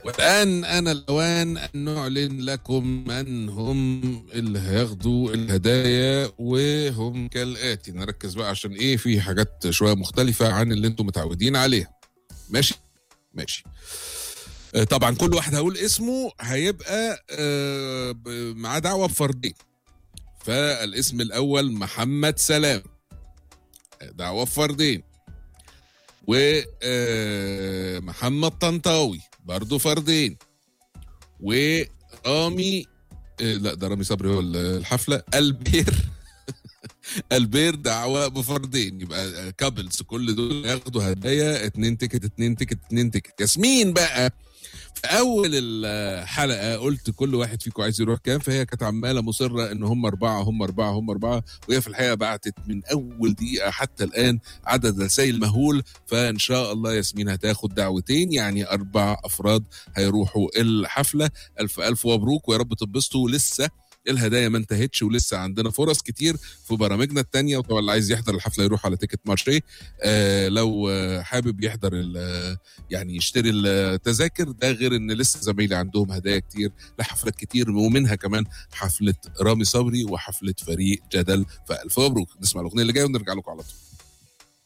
والآن أنا الأوان أن نعلن لكم من هم اللي هياخدوا الهدايا وهم كالآتي نركز بقى عشان إيه في حاجات شوية مختلفة عن اللي أنتم متعودين عليها ماشي ماشي آه، طبعا كل واحد هقول اسمه هيبقى آه، ب- معاه دعوة بفردين فالاسم الأول محمد سلام دعوة بفردين ومحمد طنطاوي برضه فردين ورامي آه، لا ده رامي صبري هو الحفلة البير البير دعوة بفردين يبقى كابلز كل دول ياخدوا هدايا اتنين تيكت اتنين تيكت اتنين تيكت ياسمين بقى في اول الحلقه قلت كل واحد فيكم عايز يروح كام فهي كانت عماله مصره ان هم اربعه هم اربعه هم اربعه وهي في الحقيقه بعتت من اول دقيقه حتى الان عدد رسائل مهول فان شاء الله ياسمين هتاخد دعوتين يعني اربع افراد هيروحوا الحفله الف الف مبروك ويا رب تتبسطوا لسه الهدايا ما انتهتش ولسه عندنا فرص كتير في برامجنا التانية وطبعا اللي عايز يحضر الحفله يروح على تيكت مارشي آه لو آه حابب يحضر ال- يعني يشتري التذاكر ده غير ان لسه زمايلي عندهم هدايا كتير لحفلات كتير ومنها كمان حفله رامي صبري وحفله فريق جدل فالف مبروك نسمع الاغنيه اللي جايه ونرجع لكم على طول